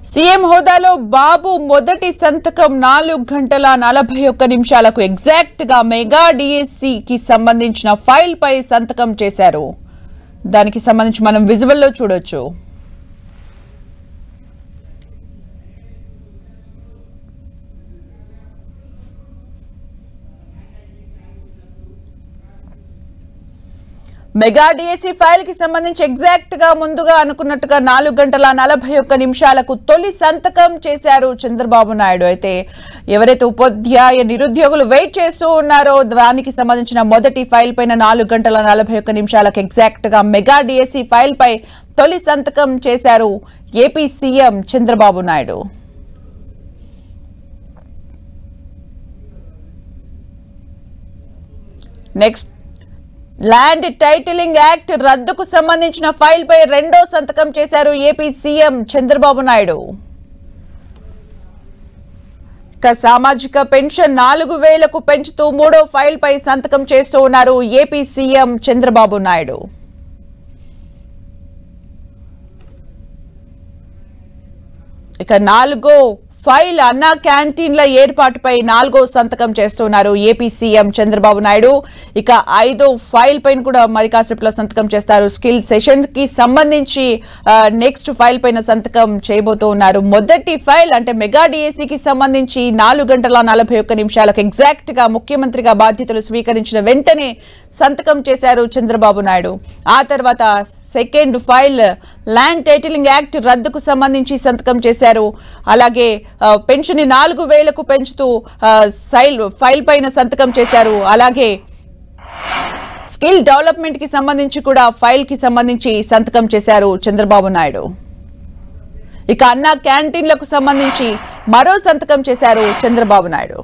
CM హోదాలో బాబు మొదటి సంతకం నాలుగు గంటల నలభై ఒక్క నిమిషాలకు ఎగ్జాక్ట్ గా మెగా డిఎస్సి కి సంబంధించిన ఫైల్ పై సంతకం చేశారు దానికి సంబంధించి మనం విజువల్లో చూడొచ్చు మెగా డిఎస్సి ఫైల్ కి సంబంధించి ఎగ్జాక్ట్ గా ముందుగా అనుకున్నట్టుగా నాలుగు గంటల నలభై ఒక్క నిమిషాలకు తొలి సంతకం చేశారు చంద్రబాబు నాయుడు అయితే ఎవరైతే ఉపాధ్యాయ నిరుద్యోగులు వెయిట్ చేస్తూ ఉన్నారో దానికి సంబంధించిన మొదటి ఫైల్ పైన నాలుగు గంటల నలభై ఒక్క నిమిషాలకు ఎగ్జాక్ట్ గా మెగా డిఎస్సి ఫైల్ పై తొలి సంతకం చేశారు AP CM Chandrababu Naidu next land titling act రద్దుకు సంబంధించిన ఫైల్ పై రెండో సంతకం చేశారు ఏపీ సీఎం చంద్రబాబు నాయుడు ఇక సామాజిక పెన్షన్ నాలుగు వేలకు పెంచుతూ మూడో ఫైల్ పై సంతకం చేస్తూ ఉన్నారు ఏపీ సీఎం చంద్రబాబు నాయుడు ఇక నాలుగో ఫైల్ అన్నా క్యాంటీన్ల ఏర్పాటుపై నాలుగో సంతకం చేస్తున్నారు ఏపీ సీఎం చంద్రబాబు నాయుడు ఇక ఐదో ఫైల్ పైన కూడా మరి కాసేపులో సంతకం చేస్తారు స్కిల్ సెషన్ కి సంబంధించి నెక్స్ట్ ఫైల్ పైన సంతకం చేయబోతూ ఉన్నారు మొదటి ఫైల్ అంటే మెగా డిఎస్సి కి సంబంధించి నాలుగు గంటల నలభై ఒక్క నిమిషాలకు ఎగ్జాక్ట్ గా ముఖ్యమంత్రిగా బాధ్యతలు స్వీకరించిన వెంటనే సంతకం చేశారు చంద్రబాబు నాయుడు ఆ తర్వాత second file land titling act రద్దుకు సంబంధించి సంతకం చేశారు అలాగే ఆ, పెన్షన్ ని నాలుగు వేలకు పెంచుతూ ఆ, సైల్ ఫైల్ పైన సంతకం చేశారు అలాగే స్కిల్ డెవలప్మెంట్ కి సంబంధించి కూడా ఫైల్ కి సంబంధించి సంతకం చేశారు చంద్రబాబు నాయుడు ఇక అన్నా క్యాంటీన్లకు సంబంధించి మరో సంతకం చేశారు చంద్రబాబు నాయుడు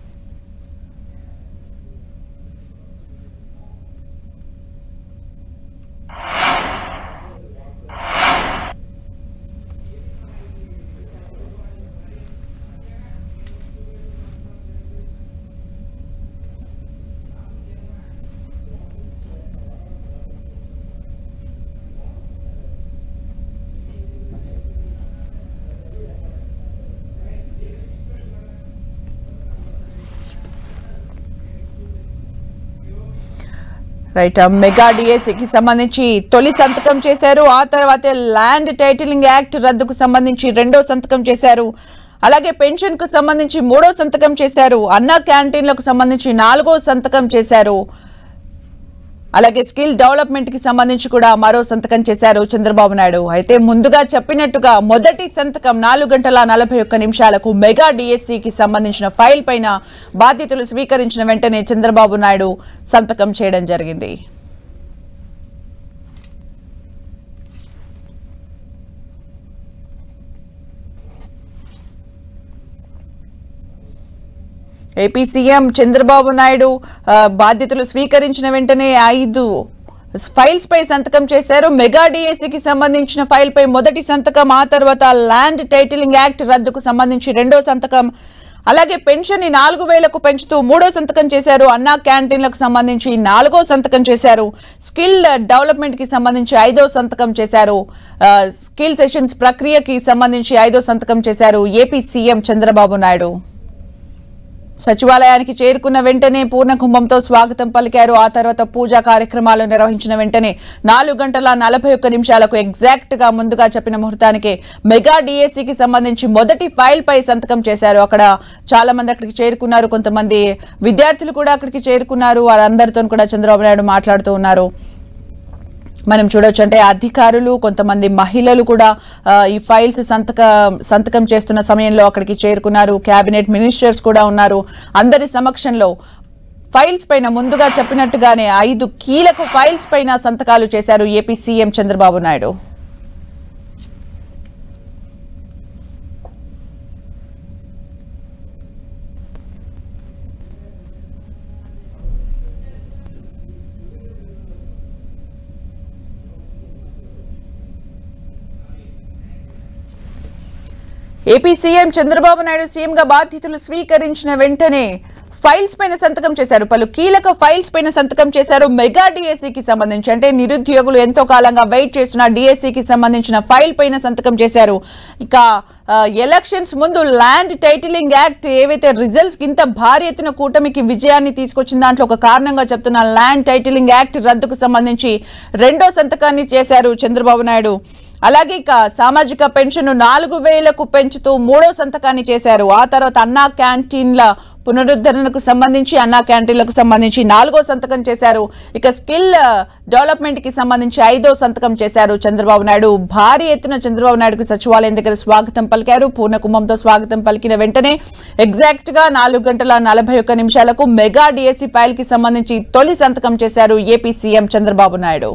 రైట్ ఆ మెగా డిఎస్సికి సంబంధించి తొలి సంతకం చేశారు ఆ తర్వాత ల్యాండ్ టైటిలింగ్ యాక్ట్ రద్దుకు సంబంధించి రెండో సంతకం చేశారు అలాగే పెన్షన్ కు సంబంధించి మూడో సంతకం చేశారు అన్నా క్యాంటీన్లకు సంబంధించి నాలుగో సంతకం చేశారు అలాగే స్కిల్ డెవలప్మెంట్ కి సంబంధించి కూడా మరో సంతకం చేశారు చంద్రబాబు నాయుడు అయితే ముందుగా చెప్పినట్టుగా మొదటి సంతకం నాలుగు గంటల నలభై ఒక్క నిమిషాలకు మెగా డిఎస్సి కి సంబంధించిన ఫైల్ పైన బాధ్యతలు స్వీకరించిన వెంటనే చంద్రబాబు నాయుడు సంతకం చేయడం జరిగింది ఏపీ సీఎం చంద్రబాబు నాయుడు ఆ, బాధ్యతలు స్వీకరించిన వెంటనే ఐదు ఫైల్స్ పై సంతకం చేశారు మెగా డిఎస్సికి సంబంధించిన ఫైల్ పై మొదటి సంతకం ఆ తర్వాత ల్యాండ్ టైటిలింగ్ యాక్ట్ రద్దుకు సంబంధించి రెండో సంతకం అలాగే పెన్షన్ ని నాలుగు వేలకు పెంచుతూ మూడో సంతకం చేశారు అన్నా క్యాంటీన్లకు సంబంధించి నాలుగో సంతకం చేశారు స్కిల్ డెవలప్మెంట్ కి సంబంధించి ఐదో సంతకం చేశారు ఆ, స్కిల్ సెషన్స్ ప్రక్రియకి సంబంధించి ఐదో సంతకం చేశారు ఏపీ సీఎం చంద్రబాబు నాయుడు సచివాలయానికి చేరుకున్న వెంటనే పూర్ణ కుంభంతో స్వాగతం పలికారు ఆ తర్వాత పూజా కార్యక్రమాలు నిర్వహించిన వెంటనే నాలుగు గంటల నలభై ఒక్క నిమిషాలకు ఎగ్జాక్ట్ గా ముందుగా చెప్పిన ముహూర్తానికి మెగా డిఎస్సికి సంబంధించి మొదటి ఫైల్ పై సంతకం చేశారు అక్కడ చాలా మంది అక్కడికి చేరుకున్నారు కొంతమంది విద్యార్థులు కూడా అక్కడికి చేరుకున్నారు వారందరితో కూడా చంద్రబాబు నాయుడు మాట్లాడుతూ ఉన్నారు మనం చూడొచ్చు అంటే అధికారులు కొంతమంది మహిళలు కూడా ఆ, ఈ ఫైల్స్ సంతక సంతకం చేస్తున్న సమయంలో అక్కడికి చేరుకున్నారు కేబినెట్ మినిస్టర్స్ కూడా ఉన్నారు అందరి సమక్షంలో ఫైల్స్ పైన ముందుగా చెప్పినట్టుగానే ఐదు కీలక ఫైల్స్ పైన సంతకాలు చేశారు AP CM Chandrababu Naidu AP CM Chandrababu Naidu సీఎంగా బాధ్యతలు స్వీకరించిన వెంటనే ఫైల్స్ పైన సంతకం చేశారు పలు కీలక ఫైల్స్ పైన సంతకం చేశారు మెగా డిఎస్సికి సంబంధించి అంటే నిరుద్యోగులు ఎంతో కాలంగా వెయిట్ చేస్తున్న డిఎస్సికి సంబంధించిన ఫైల్ పైన సంతకం చేశారు ఇక ఆ, ఎలక్షన్స్ ముందు ల్యాండ్ టైటిలింగ్ యాక్ట్ ఏవైతే రిజల్ట్స్ కి ఇంత భారీ ఎత్తున కూటమికి విజయాన్ని తీసుకొచ్చిన దాంట్లో ఒక కారణంగా చెప్తున్న ల్యాండ్ టైటిలింగ్ యాక్ట్ రద్దుకు సంబంధించి రెండో సంతకాన్ని చేశారు చంద్రబాబు నాయుడు అలాగే ఇక సామాజిక పెన్షన్ నాలుగు వేలకు పెంచుతూ మూడో సంతకాన్ని చేశారు ఆ తర్వాత అన్నా క్యాంటీన్ల పునరుద్ధరణకు సంబంధించి అన్నా క్యాంటీన్లకు సంబంధించి నాలుగో సంతకం చేశారు ఇక స్కిల్ డెవలప్మెంట్ కి సంబంధించి ఐదో సంతకం చేశారు చంద్రబాబు నాయుడు భారీ ఎత్తున చంద్రబాబు నాయుడుకు సచివాలయం దగ్గర స్వాగతం పలికారు పూర్ణ కుంభంతో స్వాగతం పలికిన వెంటనే ఎగ్జాక్ట్ గా నాలుగు గంటల నలభై ఒక్క నిమిషాలకు మెగా డిఎస్సి ఫైల్ కి సంబంధించి తొలి సంతకం చేశారు AP CM Chandrababu Naidu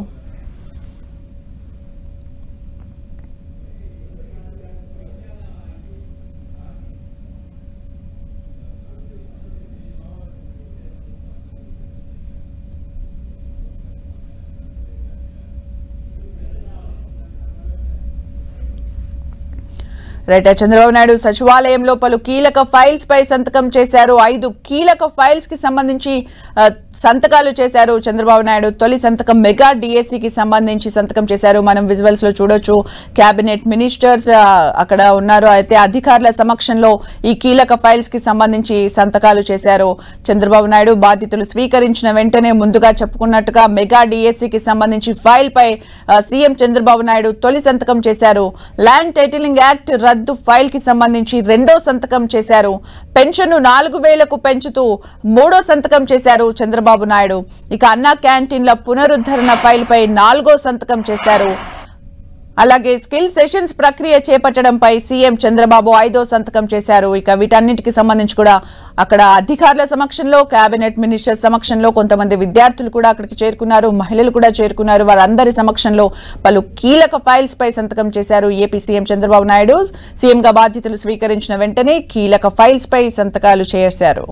right Chandrababu Naidu సచివాలయంలో పలు కీలక ఫైల్స్ పై సంతకం చేశారు ఐదు కీలక ఫైల్స్ కి సంబంధించి ఆ, సంతకాలు చేశారు చంద్రబాబు నాయుడు తొలి సంతకం మెగా డిఎస్సికి సంబంధించి సంతకం చేశారు మనం విజువల్స్ లో చూడొచ్చు కేబినెట్ మినిస్టర్స్ ఆ, అక్కడ ఉన్నారు అయితే అధికారుల సమక్షంలో ఈ కీలక ఫైల్స్ కి సంబంధించి సంతకాలు చేశారు చంద్రబాబు నాయుడు బాధ్యతలు స్వీకరించిన వెంటనే ముందుగా చెప్పుకున్నట్టుగా మెగా డిఎస్సికి సంబంధించి ఫైల్ పై ఆ, సీఎం చంద్రబాబు నాయుడు తొలి సంతకం చేశారు ల్యాండ్ టైటిలింగ్ యాక్ట్ రద్దు ఫైల్ కి సంబంధించి రెండో సంతకం చేశారు పెన్షన్ నాలుగు వేలకు పెంచుతూ మూడో సంతకం చేశారు చంద్రబాబు నాయుడు ఇక అన్నా క్యాంటీన్ల పునరుద్ధరణ ఫైల్ పై నాలుగో సంతకం చేశారు అలాగే స్కిల్ సెషన్స్ ప్రక్రియ చేపట్టడంపై సీఎం చంద్రబాబు ఐదో సంతకం చేశారు ఇక వీటన్నిటికి సంబంధించి కూడా అక్కడ అధికారుల సమక్షంలో కేబినెట్ మినిస్టర్ సమక్షంలో కొంతమంది విద్యార్థులు కూడా అక్కడికి చేరుకున్నారు మహిళలు కూడా చేరుకున్నారు వారందరి సమక్షంలో పలు కీలక ఫైల్స్ పై సంతకం చేశారు ఏపీ సీఎం చంద్రబాబు నాయుడు సీఎంగా బాధ్యతలు స్వీకరించిన వెంటనే కీలక ఫైల్స్ పై సంతకాలు చేశారు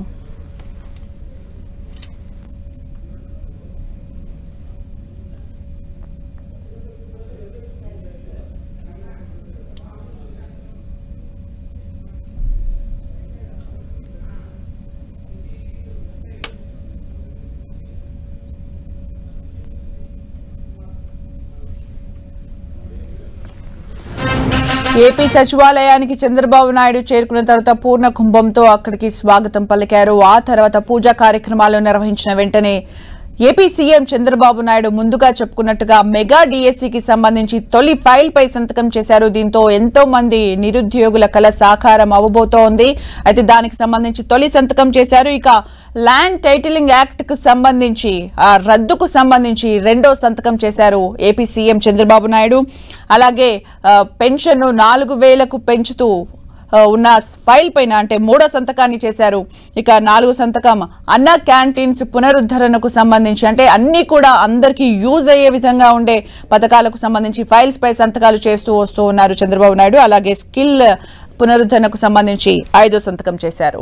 ఏపీ సచివాలయానికి చంద్రబాబు నాయుడు చేరుకున్న తర్వాత పూర్ణ కుంభంతో అక్కడికి స్వాగతం పలికారు ఆ తర్వాత పూజా కార్యక్రమాలు నిర్వహించిన వెంటనే ఏపీ సీఎం చంద్రబాబు నాయుడు ముందుగా చెప్పుకున్నట్టుగా మెగా డిఎస్సికి సంబంధించి తొలి ఫైల్ పై సంతకం చేశారు దీంతో ఎంతో మంది నిరుద్యోగుల కల సాకారం అవ్వబోతోంది అయితే దానికి సంబంధించి తొలి సంతకం చేశారు ఇక ల్యాండ్ టైటిలింగ్ యాక్ట్ కు సంబంధించి ఆ రద్దుకు సంబంధించి రెండో సంతకం చేశారు ఏపీ సీఎం చంద్రబాబు నాయుడు అలాగే ఆ, పెన్షన్ నాలుగు వేలకు పెంచుతూ ఆ, ఉన్న ఫైల్ పైన అంటే మూడో సంతకాన్ని చేశారు ఇక నాలుగు సంతకం అన్న క్యాంటీన్స్ పునరుద్ధరణకు సంబంధించి అంటే అన్ని కూడా అందరికీ యూజ్ అయ్యే విధంగా ఉండే పథకాలకు సంబంధించి ఫైల్స్ పై సంతకాలు చేస్తూ వస్తూ ఉన్నారు చంద్రబాబు నాయుడు అలాగే స్కిల్ పునరుద్ధరణకు సంబంధించి ఐదో సంతకం చేశారు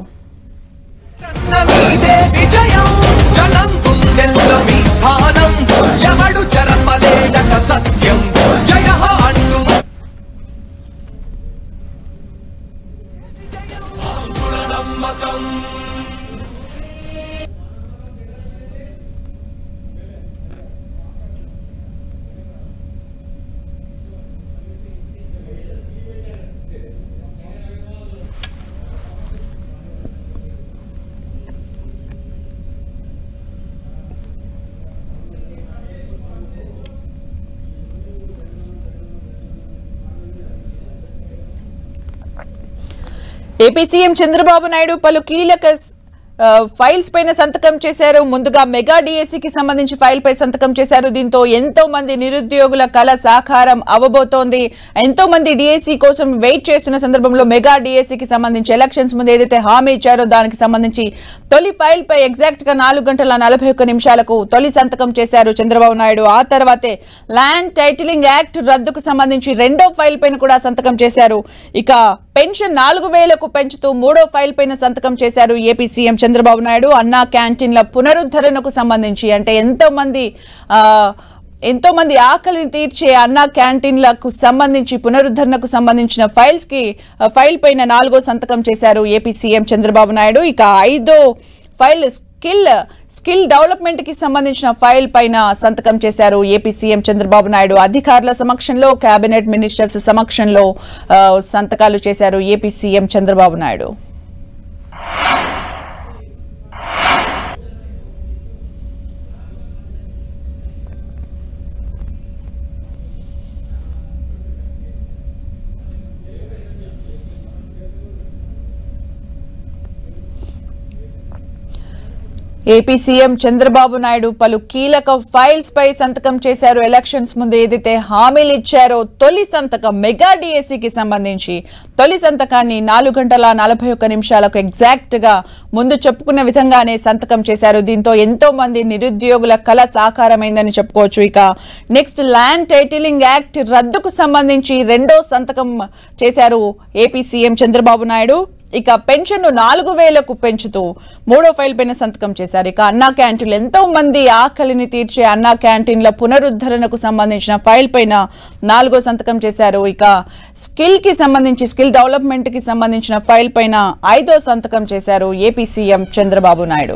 మీదే విజయం జనం గుండెల్లో మీ స్థానం ఎవడు చెరపలేడట సత్యం జయ హో అంటూ ఆంధ్రుల నమ్మకం ఏపీ సీఎం చంద్రబాబు నాయుడు పలు కీలక ఆ, ఫైల్స్ పైన సంతకం చేశారు ముందుగా మెగా డిఎస్సికి సంబంధించి ఫైల్ పై సంతకం చేశారు దీంతో ఎంతో మంది నిరుద్యోగుల కళ సాకారం అవ్వబోతోంది ఎంతో మంది డిఎస్సి కోసం వెయిట్ చేస్తున్న సందర్భంలో మెగా డిఎస్సికి సంబంధించి ఎలక్షన్స్ ముందు ఏదైతే హామీ ఇచ్చారో దానికి సంబంధించి తొలి ఫైల్ పై ఎగ్జాక్ట్ గా నాలుగు గంటల నలభై ఒక్క నిమిషాలకు తొలి సంతకం చేశారు చంద్రబాబు నాయుడు ఆ తర్వాతే ల్యాండ్ టైటిలింగ్ యాక్ట్ రద్దుకు సంబంధించి రెండో ఫైల్ పైన కూడా సంతకం చేశారు ఇక పెన్షన్ నాలుగు వేలకు పెంచుతూ మూడో ఫైల్ పైన సంతకం చేశారు ఏపీ సీఎం చంద్రబాబు నాయుడు అన్నా క్యాంటీన్ల పునరుద్ధరణకు సంబంధించి అంటే ఎంతో మంది ఆ, ఎంతో మంది ఆకలిని తీర్చే అన్నా క్యాంటీన్లకు సంబంధించి పునరుద్ధరణకు సంబంధించిన ఫైల్స్ కి ఆ, ఫైల్ పైన నాలుగో సంతకం చేశారు ఏపీ సీఎం చంద్రబాబు నాయుడు ఇక ఐదో ఫైల్ స్కిల్ స్కిల్ డెవలప్మెంట్ కి సంబంధించిన ఫైల్ పైన సంతకం చేశారు ఏపీ సీఎం చంద్రబాబు నాయుడు అధికారుల సమక్షంలో కేబినెట్ మినిస్టర్స్ సమక్షంలో ఆ, సంతకాలు చేశారు AP CM Chandrababu Naidu AP CM Chandrababu Naidu పలు కీలక ఫైల్స్ పై సంతకం చేశారు ఎలక్షన్స్ ముందు ఏదైతే హామీలు ఇచ్చారో తొలి సంతకం మెగా డిఎస్సికి సంబంధించి తొలి సంతకాన్ని నాలుగు గంటల నలభై ఒక్క నిమిషాలకు ఎగ్జాక్ట్ గా ముందు చెప్పుకున్న విధంగానే సంతకం చేశారు దీంతో ఎంతో మంది నిరుద్యోగుల కళ సాకారమైందని చెప్పుకోవచ్చు ఇక నెక్స్ట్ ల్యాండ్ టైటిలింగ్ యాక్ట్ రద్దుకు సంబంధించి రెండో సంతకం చేశారు ఏపీ సీఎం చంద్రబాబు నాయుడు ఇక పెన్షన్ నాలుగు వేలకు పెంచుతూ మూడో ఫైల్ పైన సంతకం చేశారు ఇక అన్నా క్యాంటీన్లు ఎంతో మంది ఆకలిని తీర్చే అన్నా క్యాంటీన్ల పునరుద్ధరణకు సంబంధించిన ఫైల్ పైన నాలుగో సంతకం చేశారు ఇక స్కిల్ కి సంబంధించి స్కిల్ డెవలప్మెంట్ కి సంబంధించిన ఫైల్ పైన ఐదో సంతకం చేశారు AP CM Chandrababu Naidu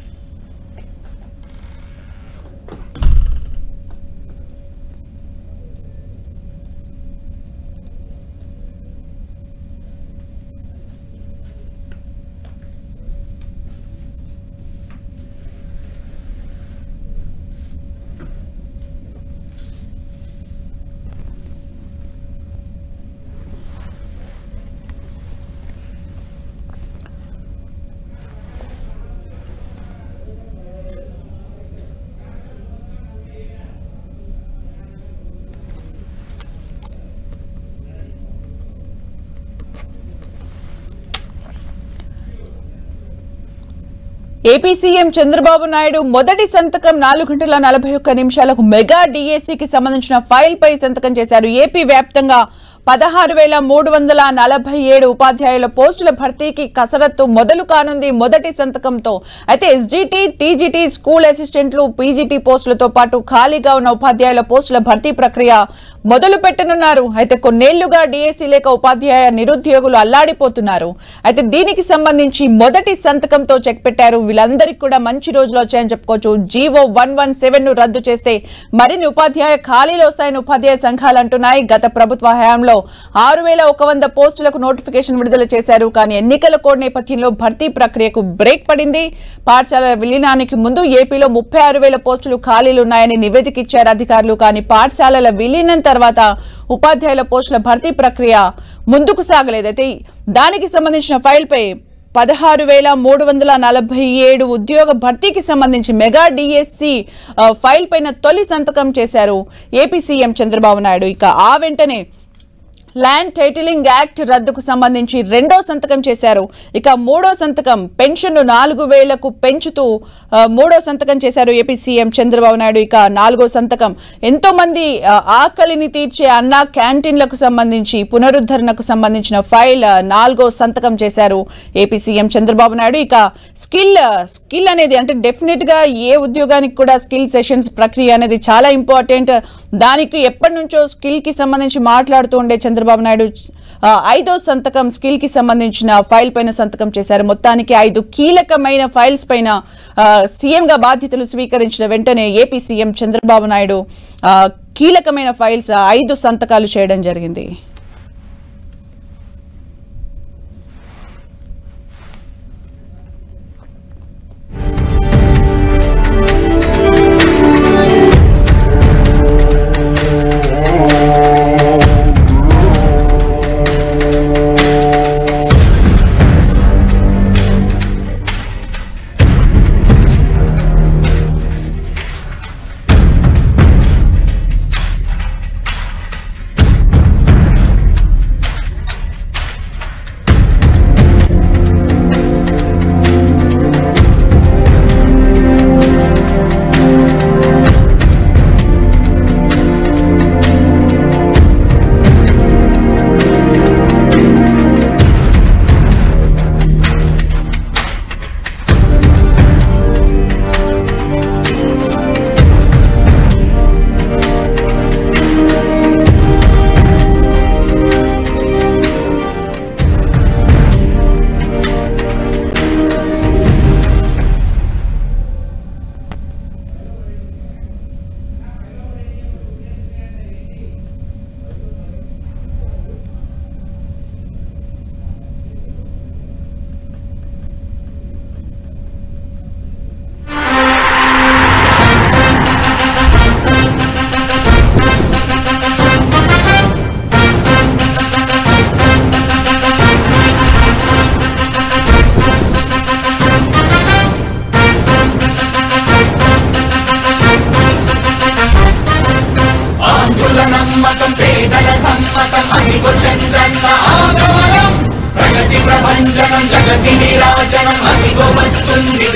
AP CM Chandrababu Naidu మొదటి సంతకం నాలుగు గంటల నలభై ఒక్క నిమిషాలకు మెగా డిఎస్సికి సంబంధించిన ఫైల్ పై సంతకం చేశారు ఏపీ వ్యాప్తంగా పదహారు వేల మూడు వందల నలభై ఏడు ఉపాధ్యాయుల పోస్టుల భర్తీకి కసరత్తు మొదలు కానుంది మొదటి సంతకంతో అయితే ఎస్జిటి టీజీటీ స్కూల్ అసిస్టెంట్లు పీజీటీ పోస్టులతో పాటు ఖాళీగా ఉన్న ఉపాధ్యాయుల పోస్టుల భర్తీ ప్రక్రియ మొదలు పెట్టనున్నారు అయితే కొన్నేళ్లుగా డిఎస్సి లేక ఉపాధ్యాయ నిరుద్యోగులు అల్లాడిపోతున్నారు అయితే దీనికి సంబంధించి మొదటి సంతకంతో చెక్ పెట్టారు వీళ్ళందరికీ కూడా మంచి రోజులు వచ్చాయని చెప్పుకోవచ్చు జీవో వన్ వన్ సెవెన్ ను రద్దు చేస్తే మరిన్ని ఉపాధ్యాయ ఖాళీలు వస్తాయని ఉపాధ్యాయ సంఘాలు అంటున్నాయి గత ప్రభుత్వ హయాంలో ఆరు వేల ఒక వంద పోస్టులకు నోటిఫికేషన్ విడుదల చేశారు కానీ ఎన్నికల కోడ్ నేపథ్యంలో భర్తీ ప్రక్రియకు బ్రేక్ పడింది పాఠశాలల విలీనానికి ముందు ఏపీలో ముప్పై ఆరు వేల పోస్టులు ఖాళీలు ఉన్నాయని నివేదిక ఇచ్చారు అధికారులు కానీ పాఠశాలల విలీనం తర్వాత ఉపాధ్యాయుల పోస్టుల భర్తీ ప్రక్రియ ముందుకు సాగలేదు అయితే దానికి సంబంధించిన ఫైల్ పై పదహారు వేల మూడు వందల నలభై ఏడు ఉద్యోగ భర్తీకి సంబంధించి మెగా డిఎస్సి ఫైల్ పైన తొలి సంతకం చేశారు ఏపీ సీఎం చంద్రబాబు నాయుడు ఇక ఆ వెంటనే ల్యాండ్ టైటిలింగ్ యాక్ట్ రద్దుకు సంబంధించి రెండో సంతకం చేశారు ఇక మూడో సంతకం పెన్షన్ నాలుగు వేలకు పెంచుతూ ఆ, మూడో సంతకం చేశారు ఏపీ సీఎం చంద్రబాబు నాయుడు ఇక నాలుగో సంతకం ఎంతో మంది ఆ, ఆకలిని తీర్చే అన్నా క్యాంటీన్లకు సంబంధించి పునరుద్ధరణకు సంబంధించిన ఫైల్ ఆ, నాలుగో సంతకం చేశారు ఏపీ సీఎం చంద్రబాబు నాయుడు ఇక స్కిల్ స్కిల్ అనేది అంటే డెఫినెట్ గా ఏ ఉద్యోగానికి కూడా స్కిల్ సెషన్స్ ప్రక్రియ అనేది చాలా ఇంపార్టెంట్ దానికి ఎప్పటి నుంచో స్కిల్ కి సంబంధించి మాట్లాడుతూ ఉండే చంద్రబాబు నాయుడు ఆ, ఐదో సంతకం స్కిల్ కి సంబంధించిన ఫైల్ పైన సంతకం చేశారు మొత్తానికి ఐదు కీలకమైన ఫైల్స్ పైన సీఎం గా బాధ్యతలు స్వీకరించిన వెంటనే ఏపీ సీఎం చంద్రబాబు నాయుడు ఆ, కీలకమైన ఫైల్స్ ఆ, ఐదు సంతకాలు చేయడం జరిగింది జనం అదిగో వస్తుంది